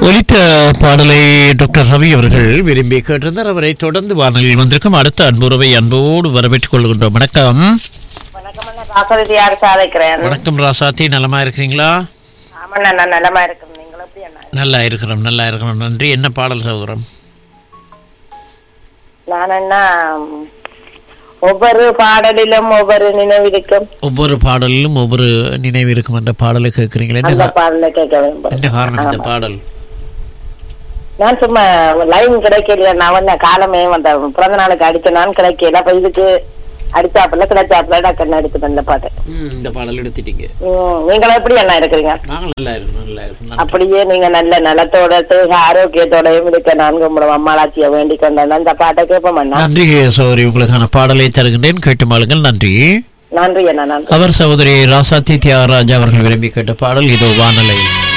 ஒலித்த பாடலை டாக்டர் ரவி அவர்கள் விரும்பி கேட்டிருந்தார் அவரை தொடர்ந்து வானொலியில் வந்திருக்கும் அடுத்த அன்புறவை அன்போடு வரவேற்றுக் கொள்கின்றோம் வணக்கம் வணக்கம் அண்ணா காசவதி யார் சாதைக்கிறேன் வணக்கம் ராசாத்தி நலமா இருக்கிறீங்களா ஆமாண்ணா நான் நலமா இருக்கேன் நீங்கள் எப்படி அண்ணா நல்லா இருக்கிறோம் நல்லா இருக்கிறோம் நன்றி என்ன பாடல் சகோதரம் நான் அண்ணா ம், ஒவ்வொரு பாடலிலும் ஒவ்வொரு நினைவிருக்கும் ஒவ்வொரு பாடலிலும் ஒவ்வொரு நினைவு இருக்கும் என்ற பாடலை கேட்குறீங்களா என்ன அந்த கா- பாடலை கேட்க வேண்டும் என்ன காரணம் இந்த பாடல் நான் சும்மா லைன் கிடைக்கல நான் வந்து காலமே வந்த பிறந்த நாளுக்கு அடிச்ச நான் கிடைக்கல அப்ப இதுக்கு அடிச்சாப்புல கிடைச்சாப்புல டக்குன்னு அடிச்சுட்டு இந்த பாட்டு ம், இந்த பாடல் எடுத்துட்டீங்க ம், நீங்கள் எப்படி அண்ணா இருக்கிறீங்க நாங்கள் நல்லா இருக்கிறோம் நல்லா இருக்கிறோம் அப்படியே நீங்க நல்ல நலத்தோட தேக ஆரோக்கியத்தோடயும் இருக்க நான்கு உங்களோட அம்மாளாச்சியை வேண்டிக் கொண்டேன் அந்த பாட்டை கேட்போம் அண்ணா நன்றி சௌரி உங்களுக்கான பாடலை தருகின்றேன் கேட்டு மாளுங்கள் நன்றி நன்றி அண்ணா நன்றி அவர் சகோதரி ராசாத்தி தியாகராஜா அவர்கள் விரும்பி கேட்ட பாடல் இதோ வானலையில்